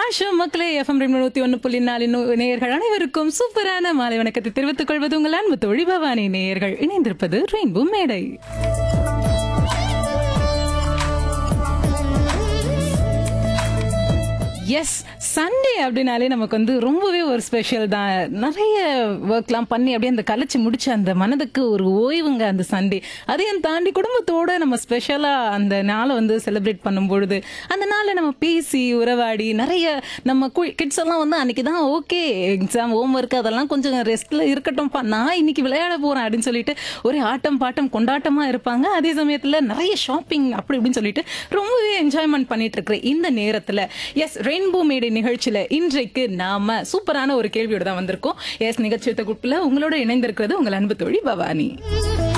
வணக்கம் மக்களே எஃப்எம் நூத்தி ஒன்னு புள்ளி நாலு நூ- நேயர்கள் அனைவருக்கும் சூப்பரான மாலை வணக்கத்தை தெரிவித்துக் கொள்வது உங்கள் அன்பு தோழி பவானி நேயர்கள் இணைந்திருப்பது ரெயின்போ மேடை எஸ் சண்டே அப்படின்னாலே நமக்கு வந்து ரொம்பவே ஒரு ஸ்பெஷல் தான் நிறைய ஒர்க்லாம் பண்ணி அப்படியே அந்த கலைச்சு முடிச்ச அந்த மனதுக்கு ஒரு ஓய்வுங்க அந்த சண்டே அதையும் தாண்டி குடும்பத்தோட நம்ம ஸ்பெஷலாக அந்த நாளை வந்து செலிப்ரேட் பண்ணும் பொழுது அந்த நாளை நம்ம பேசி உறவாடி நிறைய நம்ம கிட்ஸ் எல்லாம் வந்து அன்னைக்கு தான் ஓகே எக்ஸாம் ஹோம் ஒர்க் அதெல்லாம் கொஞ்சம் ரெஸ்ட்ல இருக்கட்டும்ப்பா நான் இன்னைக்கு விளையாட போறேன் அப்படின்னு சொல்லிட்டு ஒரே ஆட்டம் பாட்டம் கொண்டாட்டமா இருப்பாங்க அதே சமயத்துல நிறைய ஷாப்பிங் அப்படி இப்படின்னு சொல்லிட்டு ரொம்பவே என்ஜாய்மெண்ட் பண்ணிட்டு இருக்கிற இந்த நேரத்துல எஸ் ரெயின்போ மேடை நிகழ்ச்சியில இன்றைக்கு நாம சூப்பரான ஒரு கேள்வியோட தான் வந்திருக்கோம் எஸ் நிகழ்ச்சி தொகுப்புல உங்களோட இணைந்திருக்கிறது உங்கள் அன்பு தோழி பவானி